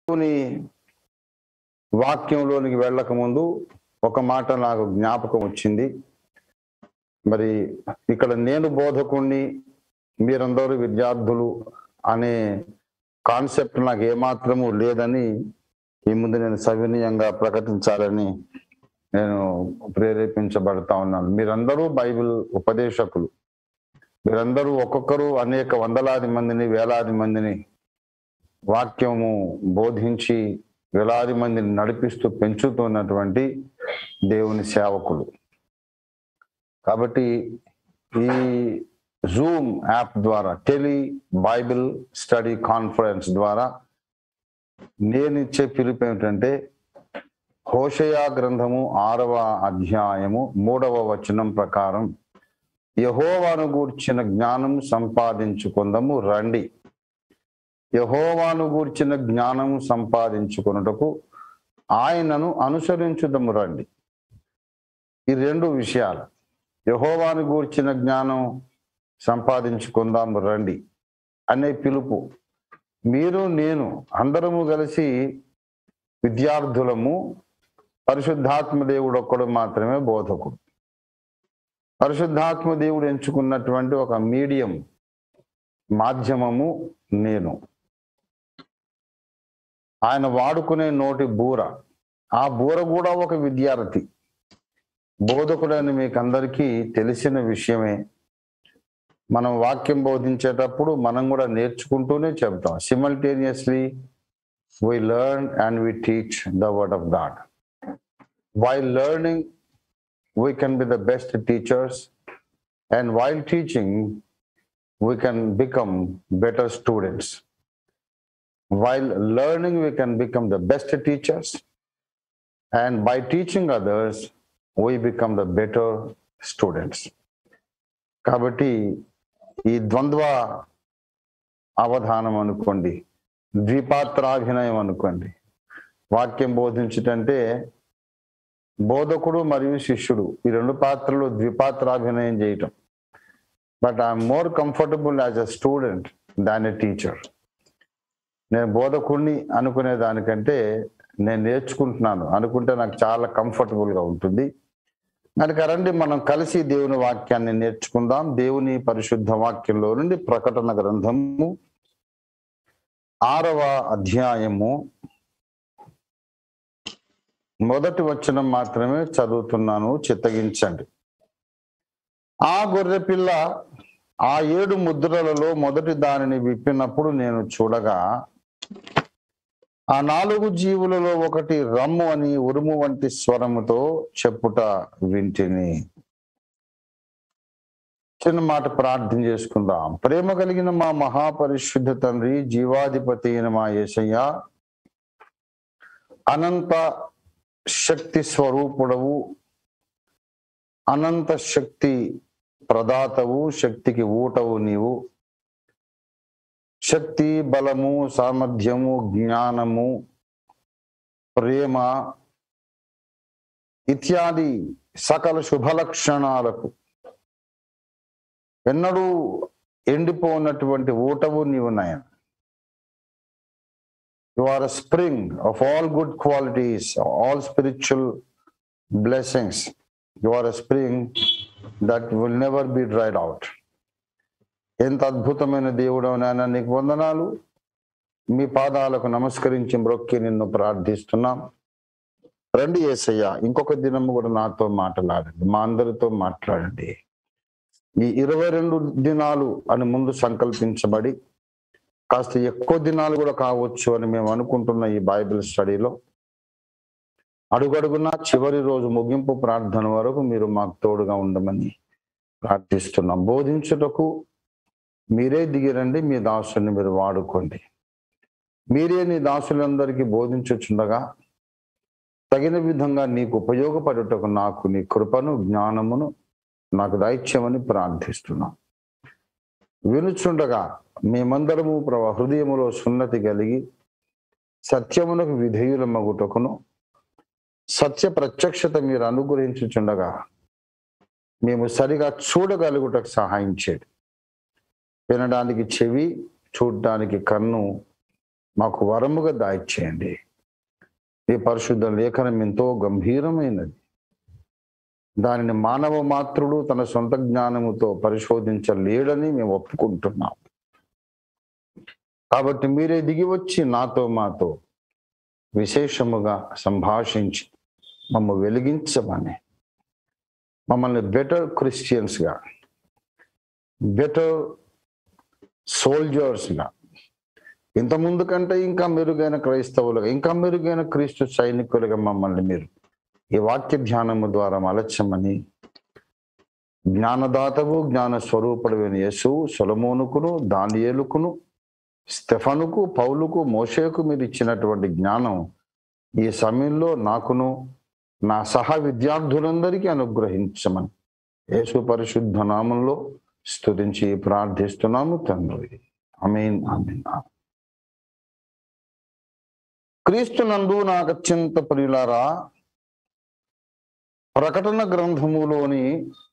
దేవుని వాక్యంలోనికి వెళ్ళక ముందు ఒక మాట నాకు జ్ఞాపకం వచ్చింది మరి ఇక్కడ నేను బోధకుణ్ణి మీరందరూ విద్యార్థులు అనే కాన్సెప్ట్ నాకు ఏమాత్రము లేదని ఈ ముందు నేను సవినీయంగా ప్రకటించాలని నేను ప్రేరేపించబడతా ఉన్నాను మీరందరూ బైబిల్ ఉపదేశకులు మీరందరూ ఒక్కొక్కరు అనేక వందలాది మందిని వేలాది మందిని వాక్యము బోధించి వేలాది మందిని నడిపిస్తూ పెంచుతున్నటువంటి దేవుని సేవకులు కాబట్టి ఈ జూమ్ యాప్ ద్వారా టెలి బైబిల్ స్టడీ కాన్ఫరెన్స్ ద్వారా నేను ఇచ్చే పిలుపు ఏమిటంటే హోషయా గ్రంథము ఆరవ అధ్యాయము మూడవ వచనం ప్రకారం యహోవాను గూర్చిన జ్ఞానం సంపాదించుకుందము రండి యహోవాను గూర్చిన జ్ఞానం సంపాదించుకున్నటకు ఆయనను అనుసరించుదము రండి ఈ రెండు విషయాలు యహోవాను గూర్చిన జ్ఞానం సంపాదించుకుందాం రండి అనే పిలుపు మీరు నేను అందరము కలిసి విద్యార్థులము పరిశుద్ధాత్మ దేవుడు ఒక్కడు మాత్రమే బోధకుడు పరిశుద్ధాత్మ దేవుడు ఎంచుకున్నటువంటి ఒక మీడియం మాధ్యమము నేను ఆయన వాడుకునే నోటి బూర ఆ బూర కూడా ఒక విద్యార్థి బోధకుడని మీకు అందరికీ తెలిసిన విషయమే మనం వాక్యం బోధించేటప్పుడు మనం కూడా నేర్చుకుంటూనే చెప్తాం simultaneously we learn and we teach the word of God. While learning, we can be the best teachers, and while teaching, we can become better students. While learning, we can become the best teachers, and by teaching others, we become the better students. కాబట్టి ఈ ద్వంద్వ అవధానం అనుకోండి ద్విపాత్రాభినయం అనుకోండి వాక్యం బోధించుటంటే బోధకుడు మరియు శిష్యుడు ఈ రెండు పాత్రలు ద్విపాత్రాభినయం చేయటం but I'm more comfortable as a student than a teacher నేను బోధకుడిని అనుకునే దానికంటే నేను నేర్చుకుంటున్నాను అనుకుంటే నాకు చాలా కంఫర్టబుల్గా ఉంటుంది కనుక రండి మనం కలిసి దేవుని వాక్యాన్ని నేర్చుకుందాం దేవుని పరిశుద్ధ వాక్యంలో నుండి ప్రకటన గ్రంథము ఆరవ అధ్యాయము మొదటి వచనం మాత్రమే చదువుతున్నాను చిత్తగించండి ఆ గొర్రె పిల్ల ఆ ఏడు ముద్రలలో మొదటి దానిని విప్పినప్పుడు నేను చూడగా ఆ నాలుగు జీవులలో ఒకటి రమ్ము అని ఉరుము వంటి స్వరముతో చెప్పుట వింటిని చిన్న మాట ప్రార్థన చేసుకుందాం ప్రేమ కలిగిన మా మహాపరిశుద్ధ తండ్రి జీవాధిపతి అయిన మా యేసయ్య అనంత శక్తి స్వరూపుడవు అనంత శక్తి ప్రదాతవు శక్తికి ఊటవు నీవు శక్తి బలము సామర్థ్యము జ్ఞానము ప్రేమ ఇత్యాది సకల శుభలక్షణాలకు ఎన్నడూ ఎండిపోనటువంటి ఊటవు నీవు నాయన you are a spring of all good qualities all spiritual blessings you are a spring that will never be dried out ఎంత అద్భుతమైన దేవుడు నాయన నీకు వందనాలు మీ పాదాలకు నమస్కరించి మ్రొక్కి నిన్ను ప్రార్థిస్తున్నాం రండి ఏసయ్య ఇంకొక దినము కూడా నాతో మాట్లాడండి మా అందరితో మాట్లాడండి ఈ ఇరవై రెండు దినాలు అని ముందు సంకల్పించబడి కాస్త ఎక్కువ దినాలు కూడా కావచ్చు అని మేము అనుకుంటున్న ఈ బైబిల్ స్టడీలో అడుగడుగున చివరి రోజు ముగింపు ప్రార్థన వరకు మీరు మాకు తోడుగా ఉండమని ప్రార్థిస్తున్నాం బోధించుటకు మీరే దిగిరండి మీ దాసుని మీరు వాడుకోండి మీరే నీ దాసులందరికీ బోధించుచుండగా తగిన విధంగా నీకు ఉపయోగపడుటకు నాకు నీ కృపను జ్ఞానమును నాకు దైత్యమని ప్రార్థిస్తున్నాం వినుచుండగా మేమందరము ప్రభ హృదయములో సున్నతి కలిగి సత్యమునకు విధేయుల మగుటకును సత్య ప్రత్యక్షత మీరు అనుగ్రహించుచుండగా మేము సరిగా చూడగలుగుటకు సహాయం చేయండి వినడానికి చెవి చూడడానికి కన్ను మాకు వరముగా దాయిచేయండి ఈ పరిశుద్ధ లేఖనం ఎంతో గంభీరమైనది దానిని మానవ మాత్రుడు తన సొంత జ్ఞానముతో పరిశోధించలేడని మేము ఒప్పుకుంటున్నాం కాబట్టి మీరే దిగి వచ్చి నాతో మాతో విశేషముగా సంభాషించి మమ్మ వెలిగించమని మమ్మల్ని బెటర్ క్రిస్టియన్స్గా బెటర్ సోల్జర్స్గా ఇంత ముందు కంటే ఇంకా మెరుగైన క్రైస్తవులుగా ఇంకా మెరుగైన క్రీస్తు సైనికులుగా మమ్మల్ని మీరు ఈ వాక్య ధ్యానము ద్వారా మలచమని జ్ఞానదాతవు జ్ఞాన స్వరూపుడైన యేసు సొలమోనుకును దానియేలుకును స్టెఫనుకు పౌలుకు మోషేకు మీరు ఇచ్చినటువంటి జ్ఞానం ఈ సమయంలో నాకును నా సహ విద్యార్థులందరికీ అనుగ్రహించమని యేసు పరిశుద్ధ నామంలో స్తుతించి ప్రార్థిస్తున్నాము తండ్రి అమీన్ అమీన్ క్రీస్తునందు నాకు అత్యంత ప్రియులారా ప్రకటన గ్రంథములోని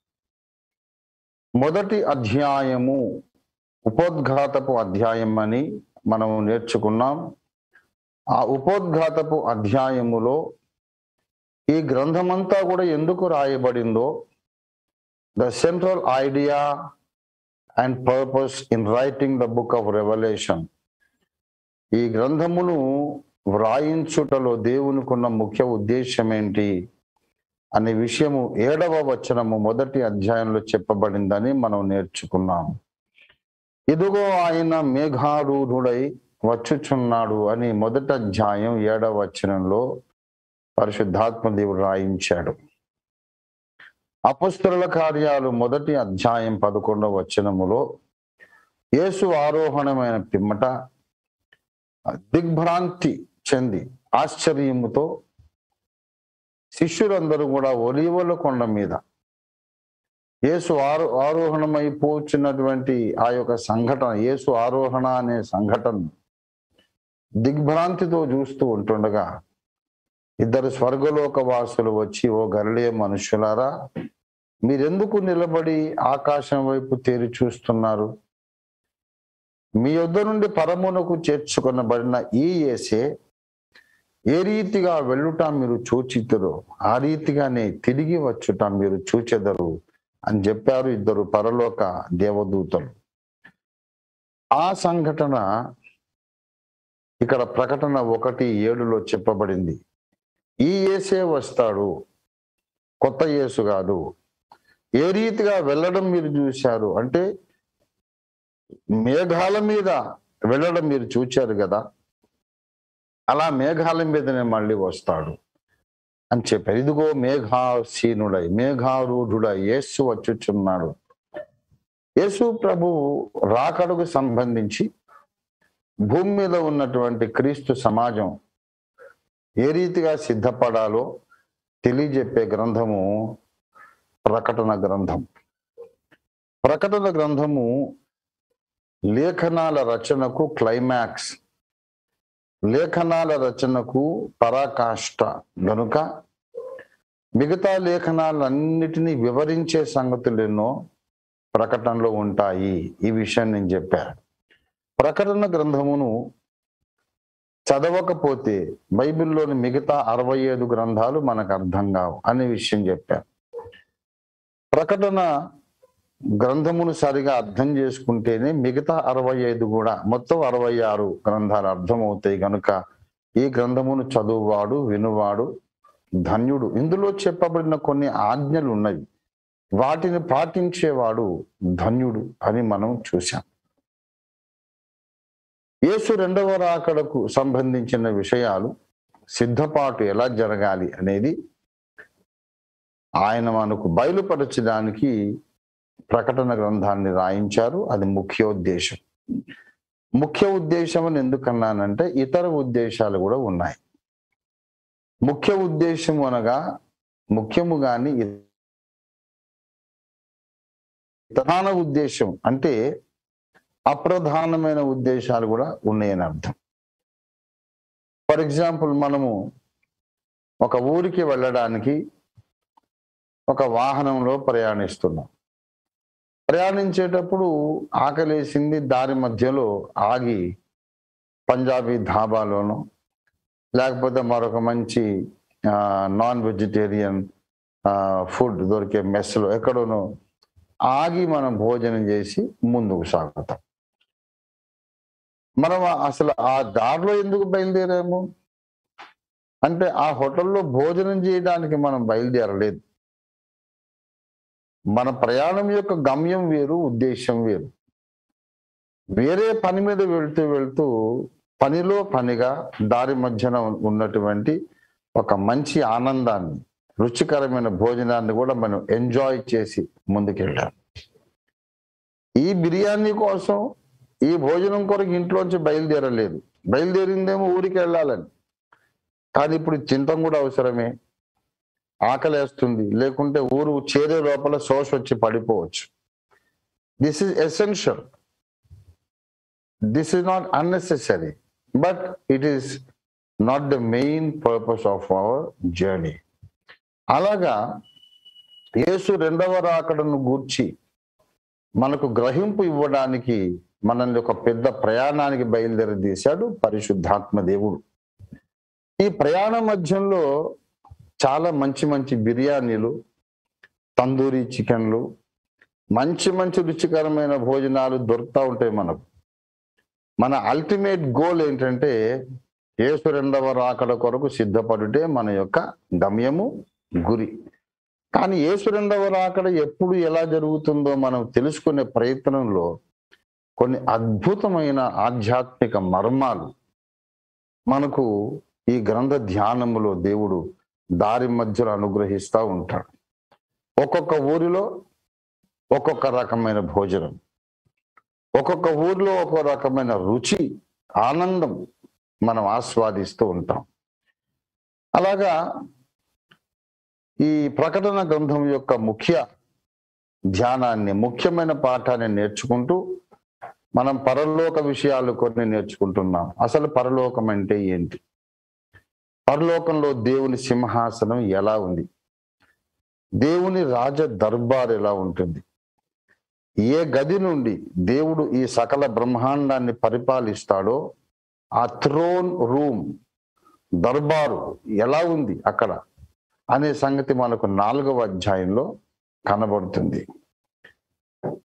మొదటి అధ్యాయము ఉపోద్ఘాతపు అధ్యాయం అని మనం నేర్చుకున్నాం ఆ ఉపోద్ఘాతపు అధ్యాయములో ఈ గ్రంథమంతా కూడా ఎందుకు రాయబడిందో the central idea and purpose in writing the book of revolution ఈ గ్రంథమును వ్రాయించుటలో దేవునికున్న ముఖ్య ఉద్దేశం ఏంటి అనే విషయము ఏడవ వచనము మొదటి అధ్యాయంలో చెప్పబడిందని మనం నేర్చుకున్నాం ఇదిగో ఆయన మేఘారూఢుడై వచ్చుచున్నాడు అని మొదటి అధ్యాయం ఏడవ వచనంలో పరిశుద్ధాత్మ దేవుడు రాయించాడు అపస్తుల కార్యాలు మొదటి అధ్యాయం పదకొండవ వచనములో యేసు ఆరోహణమైన పిమ్మట దిగ్భ్రాంతి చెంది ఆశ్చర్యముతో శిష్యులందరూ కూడా ఒలివల కొండ మీద యేసు ఆరో ఆరోహణమైపోతున్నటువంటి ఆ యొక్క సంఘటన యేసు ఆరోహణ అనే సంఘటన దిగ్భ్రాంతితో చూస్తూ ఉంటుండగా ఇద్దరు స్వర్గలోక వాసులు వచ్చి ఓ గరళీయ మనుషులారా మీరెందుకు నిలబడి ఆకాశం వైపు తేరి చూస్తున్నారు మీ యొద్ద నుండి పరమునకు చేర్చుకొనబడిన ఈ ఏసే ఏ రీతిగా వెళ్ళుట మీరు చూచిద్దరో ఆ రీతిగానే తిరిగి వచ్చుట మీరు చూచెదరు అని చెప్పారు ఇద్దరు పరలోక దేవదూతలు ఆ సంఘటన ఇక్కడ ప్రకటన ఒకటి ఏడులో చెప్పబడింది ఈ ఏసే వస్తాడు కొత్త యేసు కాదు ఏ రీతిగా వెళ్ళడం మీరు చూశారు అంటే మేఘాల మీద వెళ్ళడం మీరు చూచారు కదా అలా మేఘాల మీదనే మళ్ళీ వస్తాడు అని చెప్పారు ఇదిగో మేఘాసీనుడై మేఘారూఢుడై యేసు వచ్చుచున్నాడు యేసు ప్రభు రాకడుకు సంబంధించి భూమి మీద ఉన్నటువంటి క్రీస్తు సమాజం ఏ రీతిగా సిద్ధపడాలో తెలియజెప్పే గ్రంథము ప్రకటన గ్రంథం ప్రకటన గ్రంథము లేఖనాల రచనకు క్లైమాక్స్ లేఖనాల రచనకు పరాకాష్ట గనుక మిగతా లేఖనాలన్నిటినీ వివరించే సంగతులు ఎన్నో ప్రకటనలో ఉంటాయి ఈ విషయం నేను చెప్పా ప్రకటన గ్రంథమును చదవకపోతే బైబిల్లోని మిగతా అరవై ఐదు గ్రంథాలు మనకు అర్థం కావు అనే విషయం చెప్పాను ప్రకటన గ్రంథమును సరిగా అర్థం చేసుకుంటేనే మిగతా అరవై ఐదు కూడా మొత్తం అరవై ఆరు గ్రంథాలు అర్థమవుతాయి కనుక ఈ గ్రంథమును చదువువాడు వినువాడు ధన్యుడు ఇందులో చెప్పబడిన కొన్ని ఆజ్ఞలు ఉన్నవి వాటిని పాటించేవాడు ధన్యుడు అని మనం చూశాం యేసు రెండవ రాకడకు సంబంధించిన విషయాలు సిద్ధపాటు ఎలా జరగాలి అనేది ఆయన మనకు బయలుపరచడానికి ప్రకటన గ్రంథాన్ని రాయించారు అది ముఖ్యోద్దేశం ముఖ్య ఉద్దేశం అని ఎందుకన్నానంటే ఇతర ఉద్దేశాలు కూడా ఉన్నాయి ముఖ్య ఉద్దేశం అనగా ముఖ్యము గాని ప్రధాన ఉద్దేశం అంటే అప్రధానమైన ఉద్దేశాలు కూడా ఉన్నాయని అర్థం ఫర్ ఎగ్జాంపుల్ మనము ఒక ఊరికి వెళ్ళడానికి ఒక వాహనంలో ప్రయాణిస్తున్నాం ప్రయాణించేటప్పుడు ఆకలేసింది దారి మధ్యలో ఆగి పంజాబీ ధాబాలోనో లేకపోతే మరొక మంచి నాన్ వెజిటేరియన్ ఫుడ్ దొరికే మెస్లో ఎక్కడోనో ఆగి మనం భోజనం చేసి ముందుకు సాగుతాం మనం అసలు ఆ దారిలో ఎందుకు బయలుదేరాము అంటే ఆ హోటల్లో భోజనం చేయడానికి మనం బయలుదేరలేదు మన ప్రయాణం యొక్క గమ్యం వేరు ఉద్దేశం వేరు వేరే పని మీద వెళ్తూ వెళ్తూ పనిలో పనిగా దారి మధ్యన ఉన్నటువంటి ఒక మంచి ఆనందాన్ని రుచికరమైన భోజనాన్ని కూడా మనం ఎంజాయ్ చేసి ముందుకెళ్ళాం ఈ బిర్యానీ కోసం ఈ భోజనం కొరకు ఇంట్లోంచి బయలుదేరలేదు బయలుదేరిందేమో ఊరికి వెళ్ళాలని కానీ ఇప్పుడు చింతం కూడా అవసరమే ఆకలేస్తుంది లేకుంటే ఊరు చేరే లోపల శోష వచ్చి పడిపోవచ్చు this is essential this is not unnecessary but it is not the main purpose of our journey అలాగా యేసు రెండవ రాకడను గూర్చి మనకు గ్రహింపు ఇవ్వడానికి మనల్ని ఒక పెద్ద ప్రయాణానికి బయలుదేరదీశాడు పరిశుద్ధాత్మ దేవుడు ఈ ప్రయాణ మధ్యంలో చాలా మంచి మంచి బిర్యానీలు తందూరి చికెన్లు మంచి మంచి రుచికరమైన భోజనాలు దొరుకుతూ ఉంటాయి మనకు మన అల్టిమేట్ గోల్ ఏంటంటే యేసు రెండవ రాకడ కొరకు సిద్ధపడుటే మన యొక్క గమ్యము గురి కానీ యేసు రెండవ రాకడ ఎప్పుడు ఎలా జరుగుతుందో మనం తెలుసుకునే ప్రయత్నంలో కొన్ని అద్భుతమైన ఆధ్యాత్మిక మర్మాలు మనకు ఈ గ్రంథ ధ్యానములో దేవుడు దారి మధ్యలో అనుగ్రహిస్తూ ఉంటాడు ఒక్కొక్క ఊరిలో ఒక్కొక్క రకమైన భోజనం ఒక్కొక్క ఊరిలో ఒక్కొక్క రకమైన రుచి ఆనందం మనం ఆస్వాదిస్తూ ఉంటాం అలాగా ఈ ప్రకటన గ్రంథం యొక్క ముఖ్య ధ్యానాన్ని ముఖ్యమైన పాఠాన్ని నేర్చుకుంటూ మనం పరలోక విషయాలు కొన్ని నేర్చుకుంటున్నాం అసలు పరలోకం అంటే ఏంటి పరలోకంలో దేవుని సింహాసనం ఎలా ఉంది దేవుని రాజ దర్బార్ ఎలా ఉంటుంది ఏ గది నుండి దేవుడు ఈ సకల బ్రహ్మాండాన్ని పరిపాలిస్తాడో ఆ థ్రోన్ రూమ్ దర్బారు ఎలా ఉంది అక్కడ అనే సంగతి మనకు నాలుగవ అధ్యాయంలో కనబడుతుంది